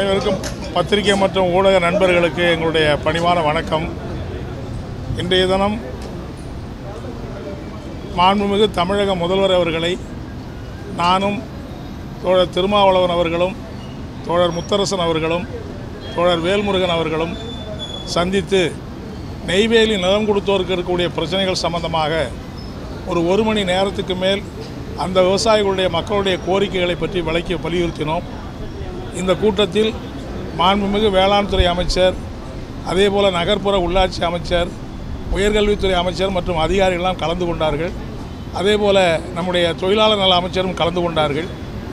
அனைவருக்கும் பத்திரிகை மற்றும் ஊடக நண்பர்களுக்கு எங்களுடைய பணிவான வணக்கம் இன்றைய தினம் மாண்புமிகு தமிழக முதல்வர் அவர்களை நானும் தோழர் திருமாவளவன் அவர்களும் தோழர் முத்தரசன் அவர்களும் தோழர் வேல்முருகன் அவர்களும் சந்தித்து நெய்வேலி நிலம் கொடுத்தோருக்கு இருக்கக்கூடிய பிரச்சனைகள் சம்பந்தமாக ஒரு ஒரு மணி நேரத்துக்கு மேல் அந்த விவசாயிகளுடைய மக்களுடைய கோரிக்கைகளை பற்றி விளக்கி வலியுறுத்தினோம் இந்த கூட்டத்தில் மாண்புமிகு வேளாண் துறை அமைச்சர் அதேபோல் நகர்ப்புற உள்ளாட்சி அமைச்சர் உயர்கல்வித்துறை அமைச்சர் மற்றும் அதிகாரிகளெல்லாம் கலந்து கொண்டார்கள் அதேபோல் நம்முடைய தொழிலாளர் நல அமைச்சரும் கலந்து கொண்டார்கள்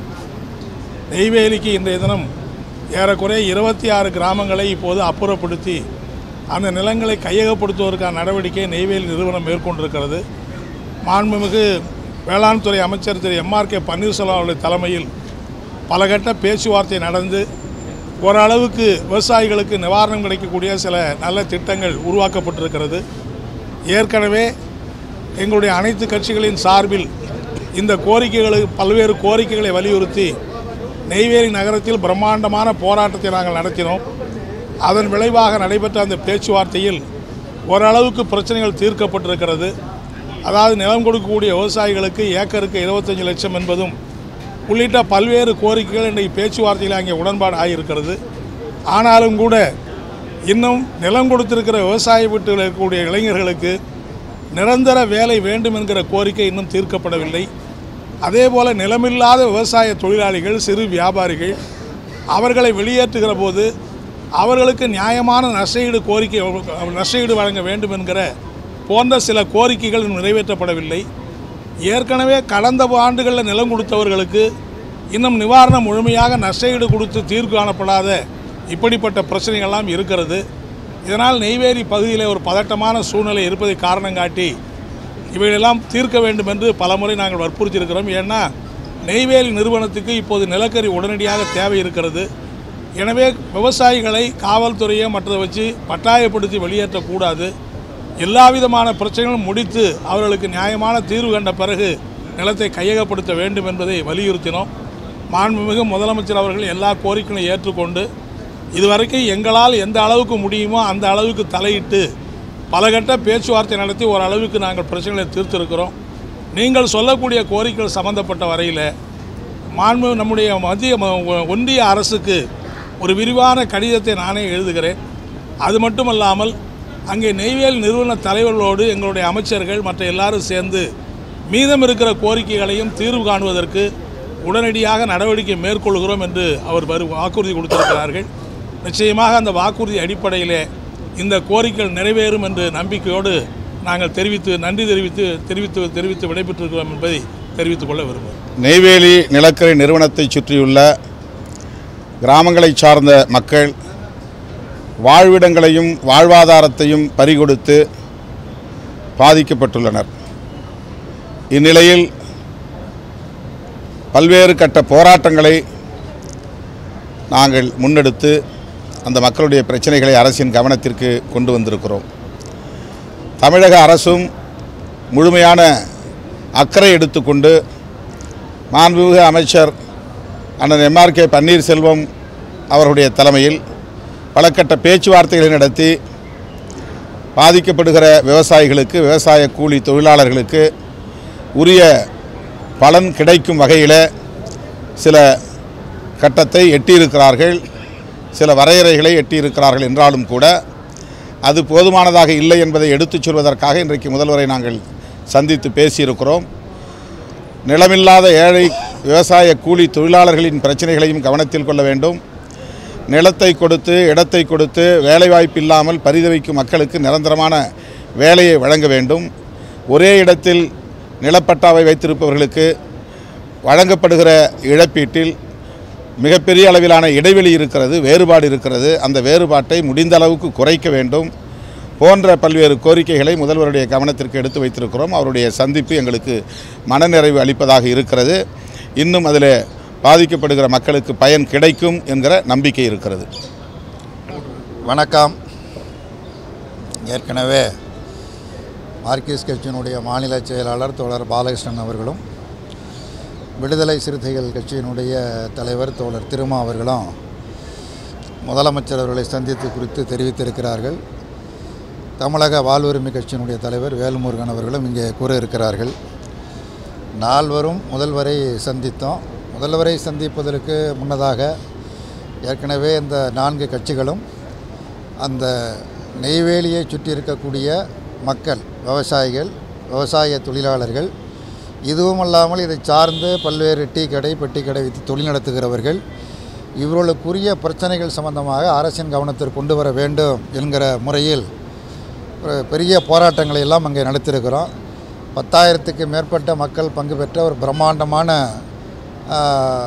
நெய்வேலிக்கு இன்றைய தினம் ஏறக்குறைய இருபத்தி ஆறு கிராமங்களை இப்போது அப்புறப்படுத்தி அந்த நிலங்களை கையகப்படுத்துவதற்கான நடவடிக்கை நெய்வேலி நிறுவனம் மேற்கொண்டிருக்கிறது மாண்புமிகு வேளாண் துறை அமைச்சர் திரு எம்ஆர் கே பன்னீர்செல்வம் அவருடைய தலைமையில் பல கட்ட பேச்சுவார்த்தை நடந்து ஓரளவுக்கு விவசாயிகளுக்கு நிவாரணம் கிடைக்கக்கூடிய சில நல்ல திட்டங்கள் உருவாக்கப்பட்டிருக்கிறது ஏற்கனவே எங்களுடைய அனைத்து கட்சிகளின் சார்பில் இந்த கோரிக்கைகளுக்கு பல்வேறு கோரிக்கைகளை வலியுறுத்தி நெய்வேலி நகரத்தில் பிரம்மாண்டமான போராட்டத்தை நாங்கள் நடத்தினோம் அதன் விளைவாக நடைபெற்ற அந்த பேச்சுவார்த்தையில் ஓரளவுக்கு பிரச்சனைகள் தீர்க்கப்பட்டிருக்கிறது அதாவது நிலம் கொடுக்கக்கூடிய விவசாயிகளுக்கு ஏக்கருக்கு இருபத்தஞ்சு லட்சம் என்பதும் உள்ளிட்ட பல்வேறு கோரிக்கைகள் இன்றைக்கு பேச்சுவார்த்தையில் அங்கே உடன்பாடு ஆகியிருக்கிறது ஆனாலும் கூட இன்னும் நிலம் கொடுத்திருக்கிற விவசாய வீட்டில் இருக்கக்கூடிய இளைஞர்களுக்கு நிரந்தர வேலை வேண்டும் என்கிற கோரிக்கை இன்னும் தீர்க்கப்படவில்லை அதேபோல் நிலமில்லாத விவசாய தொழிலாளிகள் சிறு வியாபாரிகள் அவர்களை வெளியேற்றுகிற போது அவர்களுக்கு நியாயமான நஷ்டஈடு கோரிக்கை நஷ்டஈடு வழங்க வேண்டும் என்கிற போன்ற சில கோரிக்கைகள் இன்னும் நிறைவேற்றப்படவில்லை ஏற்கனவே கடந்த ஆண்டுகளில் நிலம் கொடுத்தவர்களுக்கு இன்னும் நிவாரணம் முழுமையாக நஷ்டஈடு கொடுத்து தீர்வு காணப்படாத இப்படிப்பட்ட பிரச்சனைகள்லாம் இருக்கிறது இதனால் நெய்வேலி பகுதியில் ஒரு பதட்டமான சூழ்நிலை இருப்பதை காரணம் காட்டி இவைகளெல்லாம் தீர்க்க வேண்டும் என்று பலமுறை நாங்கள் வற்புறுத்தியிருக்கிறோம் ஏன்னா நெய்வேலி நிறுவனத்துக்கு இப்போது நிலக்கரி உடனடியாக தேவை இருக்கிறது எனவே விவசாயிகளை காவல்துறையை மற்றதை வச்சு பட்டாயப்படுத்தி வெளியேற்றக்கூடாது எல்லா விதமான பிரச்சனைகளும் முடித்து அவர்களுக்கு நியாயமான தீர்வு கண்ட பிறகு நிலத்தை கையகப்படுத்த வேண்டும் என்பதை வலியுறுத்தினோம் மாண்புமிகு முதலமைச்சர் அவர்கள் எல்லா கோரிக்கைகளையும் ஏற்றுக்கொண்டு இதுவரைக்கும் எங்களால் எந்த அளவுக்கு முடியுமோ அந்த அளவுக்கு தலையிட்டு பலகட்ட பேச்சுவார்த்தை நடத்தி ஓரளவுக்கு நாங்கள் பிரச்சனைகளை தீர்த்திருக்கிறோம் நீங்கள் சொல்லக்கூடிய கோரிக்கைகள் சம்பந்தப்பட்ட வரையில் மாண்பு நம்முடைய மத்திய ம- ஒன்றிய அரசுக்கு ஒரு விரிவான கடிதத்தை நானே எழுதுகிறேன் அது மட்டுமல்லாமல் அங்கே நெய்வேலி நிறுவன தலைவர்களோடு எங்களுடைய அமைச்சர்கள் மற்ற எல்லாரும் சேர்ந்து மீதம் இருக்கிற கோரிக்கைகளையும் தீர்வு காணுவதற்கு உடனடியாக நடவடிக்கை மேற்கொள்கிறோம் என்று அவர் வரு வாக்குறுதி கொடுத்திருக்கிறார்கள் நிச்சயமாக அந்த வாக்குறுதி அடிப்படையிலே இந்த கோரிக்கைகள் நிறைவேறும் என்று நம்பிக்கையோடு நாங்கள் தெரிவித்து நன்றி தெரிவித்து தெரிவித்து தெரிவித்து விடைபெற்றிருக்கிறோம் என்பதை தெரிவித்துக் கொள்ள விரும்புகிறேன் நெய்வேலி நிலக்கரி நிறுவனத்தை சுற்றியுள்ள கிராமங்களைச் சார்ந்த மக்கள் வாழ்விடங்களையும் வாழ்வாதாரத்தையும் பறிகொடுத்து பாதிக்கப்பட்டுள்ளனர் இந்நிலையில் பல்வேறு கட்ட போராட்டங்களை நாங்கள் முன்னெடுத்து அந்த மக்களுடைய பிரச்சனைகளை அரசின் கவனத்திற்கு கொண்டு வந்திருக்கிறோம் தமிழக அரசும் முழுமையான அக்கறை எடுத்துக்கொண்டு மாண்புமிகு அமைச்சர் அண்ணன் எம்ஆர்கே பன்னீர்செல்வம் அவருடைய தலைமையில் பலக்கட்ட பேச்சுவார்த்தைகளை நடத்தி பாதிக்கப்படுகிற விவசாயிகளுக்கு விவசாய கூலி தொழிலாளர்களுக்கு உரிய பலன் கிடைக்கும் வகையில் சில கட்டத்தை எட்டியிருக்கிறார்கள் சில வரையறைகளை எட்டியிருக்கிறார்கள் என்றாலும் கூட அது போதுமானதாக இல்லை என்பதை எடுத்துச் சொல்வதற்காக இன்றைக்கு முதல்வரை நாங்கள் சந்தித்து பேசியிருக்கிறோம் நிலமில்லாத ஏழை விவசாய கூலி தொழிலாளர்களின் பிரச்சனைகளையும் கவனத்தில் கொள்ள வேண்டும் நிலத்தை கொடுத்து இடத்தை கொடுத்து வேலைவாய்ப்பு இல்லாமல் பரிதவிக்கும் மக்களுக்கு நிரந்தரமான வேலையை வழங்க வேண்டும் ஒரே இடத்தில் நிலப்பட்டாவை வைத்திருப்பவர்களுக்கு வழங்கப்படுகிற இழப்பீட்டில் மிகப்பெரிய அளவிலான இடைவெளி இருக்கிறது வேறுபாடு இருக்கிறது அந்த வேறுபாட்டை முடிந்த அளவுக்கு குறைக்க வேண்டும் போன்ற பல்வேறு கோரிக்கைகளை முதல்வருடைய கவனத்திற்கு எடுத்து வைத்திருக்கிறோம் அவருடைய சந்திப்பு எங்களுக்கு மனநிறைவு அளிப்பதாக இருக்கிறது இன்னும் அதில் பாதிக்கப்படுகிற மக்களுக்கு பயன் கிடைக்கும் என்கிற நம்பிக்கை இருக்கிறது வணக்கம் ஏற்கனவே மார்க்சிஸ்ட் கட்சியினுடைய மாநில செயலாளர் தோழர் பாலகிருஷ்ணன் அவர்களும் விடுதலை சிறுத்தைகள் கட்சியினுடைய தலைவர் தோழர் திருமா அவர்களும் முதலமைச்சர் அவர்களை சந்தித்து குறித்து தெரிவித்திருக்கிறார்கள் தமிழக வாழ்வுரிமை கட்சியினுடைய தலைவர் வேல்முருகன் அவர்களும் இங்கே கூற இருக்கிறார்கள் நால்வரும் முதல்வரை சந்தித்தோம் முதல்வரை சந்திப்பதற்கு முன்னதாக ஏற்கனவே இந்த நான்கு கட்சிகளும் அந்த நெய்வேலியை சுற்றி இருக்கக்கூடிய மக்கள் விவசாயிகள் விவசாய தொழிலாளர்கள் இதுவும் அல்லாமல் இதை சார்ந்து பல்வேறு டீ கடை பெட்டி கடை வைத்து தொழில் நடத்துகிறவர்கள் இவர்களுக்குரிய பிரச்சனைகள் சம்பந்தமாக அரசின் கவனத்திற்கு கொண்டு வர வேண்டும் என்கிற முறையில் ஒரு பெரிய போராட்டங்களை எல்லாம் அங்கே நடத்தியிருக்கிறோம் பத்தாயிரத்துக்கு மேற்பட்ட மக்கள் பங்கு பெற்ற ஒரு பிரம்மாண்டமான ஆ,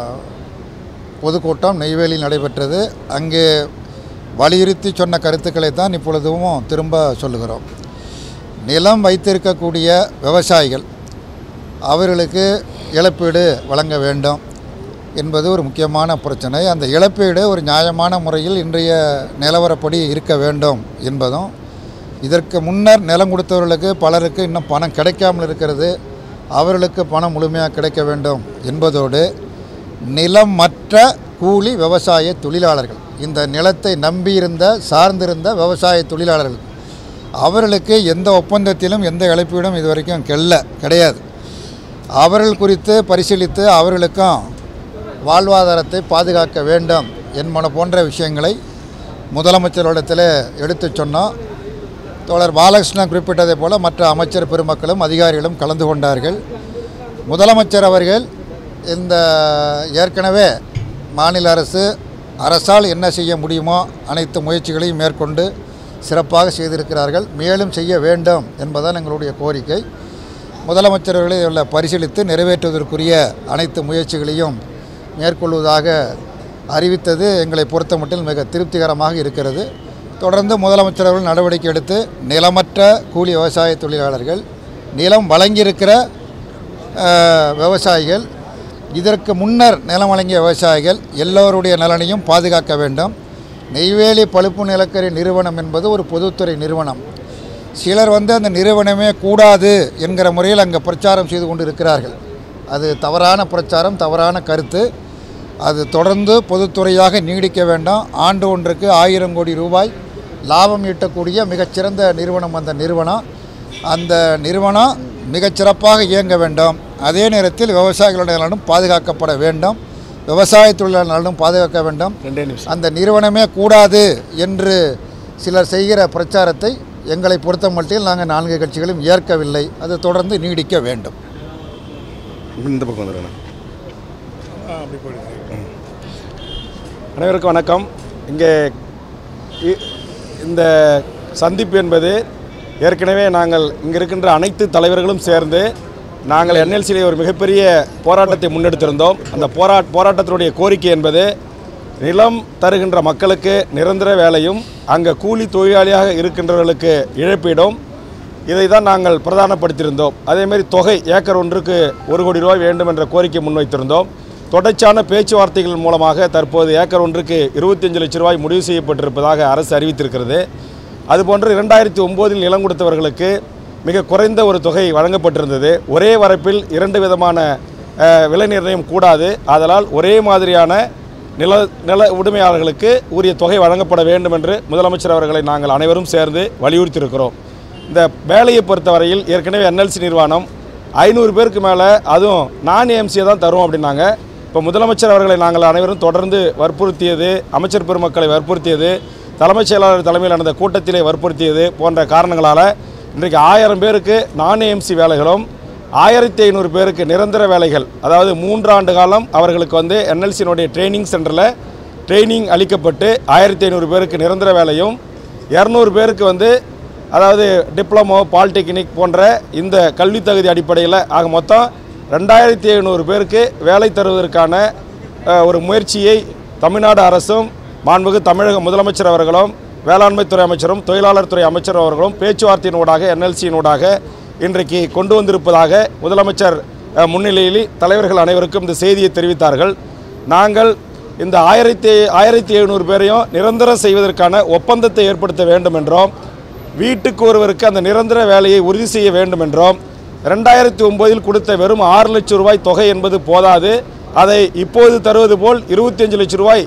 பொதுக்கூட்டம் நெய்வேலியில் நடைபெற்றது அங்கே வலியுறுத்தி சொன்ன கருத்துக்களை தான் இப்பொழுதும் திரும்ப சொல்லுகிறோம் நிலம் வைத்திருக்கக்கூடிய விவசாயிகள் அவர்களுக்கு இழப்பீடு வழங்க வேண்டும் என்பது ஒரு முக்கியமான பிரச்சனை அந்த இழப்பீடு ஒரு நியாயமான முறையில் இன்றைய நிலவரப்படி இருக்க வேண்டும் என்பதும் இதற்கு முன்னர் நிலம் கொடுத்தவர்களுக்கு பலருக்கு இன்னும் பணம் கிடைக்காமல் இருக்கிறது அவர்களுக்கு பணம் முழுமையாக கிடைக்க வேண்டும் என்பதோடு நிலம் மற்ற கூலி விவசாய தொழிலாளர்கள் இந்த நிலத்தை நம்பியிருந்த சார்ந்திருந்த விவசாய தொழிலாளர்கள் அவர்களுக்கு எந்த ஒப்பந்தத்திலும் எந்த இழப்பீடும் இதுவரைக்கும் கெல்ல கிடையாது அவர்கள் குறித்து பரிசீலித்து அவர்களுக்கும் வாழ்வாதாரத்தை பாதுகாக்க வேண்டும் என்பன போன்ற விஷயங்களை முதலமைச்சரிடத்தில் எடுத்துச் சொன்னோம் தோழர் பாலகிருஷ்ணன் குறிப்பிட்டதைப் போல மற்ற அமைச்சர் பெருமக்களும் அதிகாரிகளும் கலந்து கொண்டார்கள் முதலமைச்சர் அவர்கள் இந்த ஏற்கனவே மாநில அரசு அரசால் என்ன செய்ய முடியுமோ அனைத்து முயற்சிகளையும் மேற்கொண்டு சிறப்பாக செய்திருக்கிறார்கள் மேலும் செய்ய வேண்டும் என்பதுதான் எங்களுடைய கோரிக்கை முதலமைச்சர் அவர்கள் இதில் பரிசீலித்து நிறைவேற்றுவதற்குரிய அனைத்து முயற்சிகளையும் மேற்கொள்வதாக அறிவித்தது எங்களை பொறுத்த மட்டில் மிக திருப்திகரமாக இருக்கிறது தொடர்ந்து முதலமைச்சர் அவர்கள் நடவடிக்கை எடுத்து நிலமற்ற கூலி விவசாய தொழிலாளர்கள் நிலம் வழங்கியிருக்கிற அஹ், விவசாயிகள் இதற்கு முன்னர் நிலம் வழங்கிய விவசாயிகள் எல்லோருடைய நலனையும் பாதுகாக்க வேண்டும் நெய்வேலி பழுப்பு நிலக்கரி நிறுவனம் என்பது ஒரு பொதுத்துறை நிறுவனம் சிலர் வந்து அந்த நிறுவனமே கூடாது என்கிற முறையில் அங்கே பிரச்சாரம் செய்து கொண்டு இருக்கிறார்கள் அது தவறான பிரச்சாரம் தவறான கருத்து அது தொடர்ந்து பொதுத்துறையாக நீடிக்க வேண்டாம் ஆண்டு ஒன்றுக்கு ஆயிரம் கோடி ரூபாய் லாபம் ஈட்டக்கூடிய மிகச்சிறந்த நிறுவனம் அந்த நிறுவனம் அந்த நிறுவனம் மிகச்சிறப்பாக இயங்க வேண்டும் அதே நேரத்தில் விவசாயிகளுடைய நலனும் பாதுகாக்கப்பட வேண்டும் விவசாய தொழிலாளர் நலனும் பாதுகாக்க வேண்டும் ரெண்டே நிமிஷம் அந்த நிறுவனமே கூடாது என்று சிலர் செய்கிற பிரச்சாரத்தை எங்களை பொறுத்த மட்டில் நாங்கள் நான்கு கட்சிகளும் ஏற்கவில்லை அது தொடர்ந்து நீடிக்க வேண்டும் இந்த பக்கம் வந்துடுறேன் அப்படி போயிடுங்க அனைவருக்கும் வணக்கம் இங்கே இ- இந்த சந்திப்பு என்பது ஏற்கனவே நாங்கள் இங்கே இருக்கின்ற அனைத்து தலைவர்களும் சேர்ந்து நாங்கள் என்எல்சியிலே ஒரு மிகப்பெரிய போராட்டத்தை முன்னெடுத்திருந்தோம் அந்த போரா போராட்டத்தினுடைய கோரிக்கை என்பது நிலம் தருகின்ற மக்களுக்கு நிரந்தர வேலையும் அங்கே கூலி தொழிலாளியாக இருக்கின்றவர்களுக்கு இழப்பீடும் இதை தான் நாங்கள் பிரதானப்படுத்தியிருந்தோம் அதேமாரி தொகை ஏக்கர் ஒன்றுக்கு ஒரு கோடி ரூபாய் வேண்டும் என்ற கோரிக்கை முன்வைத்திருந்தோம் தொடர்ச்சியான பேச்சுவார்த்தைகள் மூலமாக தற்போது ஏக்கர் ஒன்றுக்கு இருபத்தஞ்சு லட்ச ரூபாய் முடிவு செய்யப்பட்டிருப்பதாக அரசு அறிவித்திருக்கிறது அதுபோன்று இரண்டாயிரத்தி ஒம்போதில் நிலம் கொடுத்தவர்களுக்கு மிக குறைந்த ஒரு தொகை வழங்கப்பட்டிருந்தது ஒரே வரப்பில் இரண்டு விதமான அஹ், விலை நிர்ணயம் கூடாது ஆதலால் ஒரே மாதிரியான நில நில உரிமையாளர்களுக்கு உரிய தொகை வழங்கப்பட வேண்டும் என்று முதலமைச்சர் அவர்களை நாங்கள் அனைவரும் சேர்ந்து வலியுறுத்தியிருக்கிறோம் இந்த வேலையை பொறுத்தவரையில் ஏற்கனவே என்எல்சி நிர்வாணம் ஐநூறு பேருக்கு மேலே அதுவும் நான் ஏஎம்சியை தான் தருவோம் அப்படின்னாங்க இப்போ முதலமைச்சர் அவர்களை நாங்கள் அனைவரும் தொடர்ந்து வற்புறுத்தியது அமைச்சர் பெருமக்களை வற்புறுத்தியது தலைமைச் செயலாளர் தலைமையில் நடந்த கூட்டத்திலே வற்புறுத்தியது போன்ற காரணங்களால் இன்றைக்கு ஆயிரம் பேருக்கு நான் ஏஎம்சி வேலைகளும் ஆயிரத்தி ஐநூறு பேருக்கு நிரந்தர வேலைகள் அதாவது மூன்றாண்டு காலம் அவர்களுக்கு வந்து என்எல்சியினுடைய ட்ரைனிங் சென்டரில் ட்ரைனிங் அளிக்கப்பட்டு ஆயிரத்தி ஐநூறு பேருக்கு நிரந்தர வேலையும் இரநூறு பேருக்கு வந்து அதாவது டிப்ளமோ பாலிடெக்னிக் போன்ற இந்த கல்வித் தகுதி அடிப்படையில் ஆக மொத்தம் ரெண்டாயிரத்தி ஐநூறு பேருக்கு வேலை தருவதற்கான அஹ், ஒரு முயற்சியை தமிழ்நாடு அரசும் மாண்புமிகு தமிழக முதலமைச்சர் அவர்களும் வேளாண்மை துறை அமைச்சரும் தொழிலாளர் துறை அமைச்சர் அவர்களும் பேச்சுவார்த்தையினூடாக என்எல்சியினூடாக இன்றைக்கு கொண்டு வந்திருப்பதாக முதலமைச்சர் அஹ், முன்னிலையில் தலைவர்கள் அனைவருக்கும் இந்த செய்தியை தெரிவித்தார்கள் நாங்கள் இந்த ஆயிரத்தி ஆயிரத்தி எழுநூறு பேரையும் நிரந்தரம் செய்வதற்கான ஒப்பந்தத்தை ஏற்படுத்த வேண்டும் என்றோம் வீட்டுக்கு ஒருவருக்கு அந்த நிரந்தர வேலையை உறுதி செய்ய வேண்டும் என்றோம் ரெண்டாயிரத்தி ஒம்போதில் கொடுத்த வெறும் ஆறு லட்சம் ரூபாய் தொகை என்பது போதாது அதை இப்போது தருவது போல் இருபத்தஞ்சு லட்சம் ரூபாய்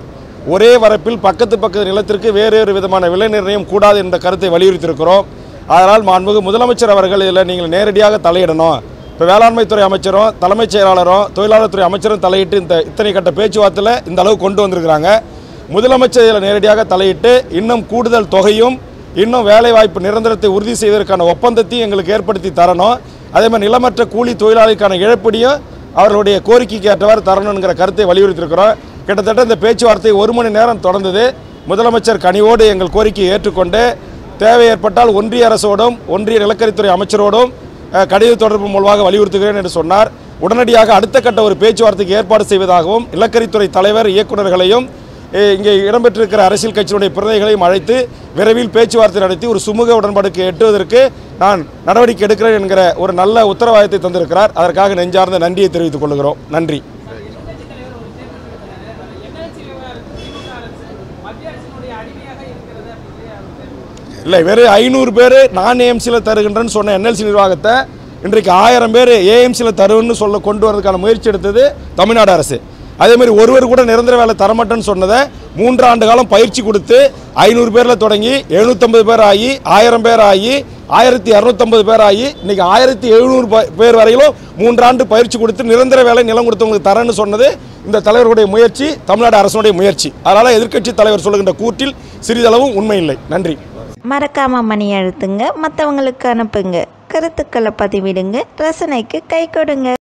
ஒரே வரப்பில் பக்கத்து பக்கத்து நிலத்திற்கு வேறு வேறு விதமான விலை நிர்ணயம் கூடாது என்ற கருத்தை வலியுறுத்தியிருக்கிறோம் அதனால் மாண்புமிகு முதலமைச்சர் அவர்கள் இதில் நீங்கள் நேரடியாக தலையிடணும் இப்போ வேளாண்மைத்துறை அமைச்சரும் தலைமைச் செயலாளரும் தொழிலாளர் துறை அமைச்சரும் தலையிட்டு இந்த இத்தனை கட்ட பேச்சுவார்த்தையில் இந்த அளவு கொண்டு வந்திருக்கிறாங்க முதலமைச்சர் இதில் நேரடியாக தலையிட்டு இன்னும் கூடுதல் தொகையும் இன்னும் வேலைவாய்ப்பு நிரந்தரத்தை உறுதி செய்வதற்கான ஒப்பந்தத்தையும் எங்களுக்கு ஏற்படுத்தி தரணும் அதே மாதிரி நிலமற்ற கூலி தொழிலாளிக்கான இழப்பீடையும் அவர்களுடைய கோரிக்கைக்கு ஏற்றவாறு தரணுங்கிற கருத்தை வலியுறுத்தியிருக்கிறோம் கிட்டத்தட்ட இந்த பேச்சுவார்த்தை ஒரு மணி நேரம் தொடர்ந்தது முதலமைச்சர் கனிவோடு எங்கள் கோரிக்கையை ஏற்றுக்கொண்டு தேவை ஏற்பட்டால் ஒன்றிய அரசோடும் ஒன்றிய நிலக்கரித்துறை அமைச்சரோடும் அஹ், கடித தொடர்பு மூலமாக வலியுறுத்துகிறேன் என்று சொன்னார் உடனடியாக அடுத்த கட்ட ஒரு பேச்சுவார்த்தைக்கு ஏற்பாடு செய்வதாகவும் நிலக்கரித்துறை தலைவர் இயக்குநர்களையும் அஹ், இங்கே இடம்பெற்றிருக்கிற அரசியல் கட்சியினுடைய பிரதிநிதிகளையும் அழைத்து விரைவில் பேச்சுவார்த்தை நடத்தி ஒரு சுமூக உடன்பாடுக்கு எட்டுவதற்கு நான் நடவடிக்கை எடுக்கிறேன் என்கிற ஒரு நல்ல உத்தரவாதத்தை தந்திருக்கிறார் அதற்காக நெஞ்சார்ந்த நன்றியை தெரிவித்துக் கொள்கிறோம் நன்றி இல்லை வெறும் ஐநூறு பேர் நான் ஏஎம்சியில் தருகின்றேன்னு சொன்ன என்எல்சி நிர்வாகத்தை இன்றைக்கு ஆயிரம் பேர் ஏஎம்சியில் தருன்னு சொல்ல கொண்டு வரதுக்கான முயற்சி எடுத்தது தமிழ்நாடு அரசு அதே மாதிரி ஒருவர் கூட நிரந்தர வேலை தரமாட்டேன்னு சொன்னதை மூன்று ஆண்டு காலம் பயிற்சி கொடுத்து ஐநூறு பேரில் தொடங்கி எழுநூற்றம்பது பேர் ஆகி ஆயிரம் பேர் ஆகி ஆயிரத்தி இரநூத்தம்பது பேர் ஆகி இன்னைக்கு ஆயிரத்தி எழுநூறு பேர் வரையிலும் மூன்றாண்டு பயிற்சி கொடுத்து நிரந்தர வேலை நிலம் கொடுத்தவங்களுக்கு தரேன்னு சொன்னது இந்த தலைவருடைய முயற்சி தமிழ்நாடு அரசுடைய முயற்சி அதனால் எதிர்க்கட்சி தலைவர் சொல்லுகின்ற கூற்றில் சிறிதளவும் உண்மை இல்லை நன்றி மறக்காம மணி அழுத்துங்க மற்றவங்களுக்கு அனுப்புங்க கருத்துக்களை பதிவிடுங்க ரசனைக்கு கை கொடுங்க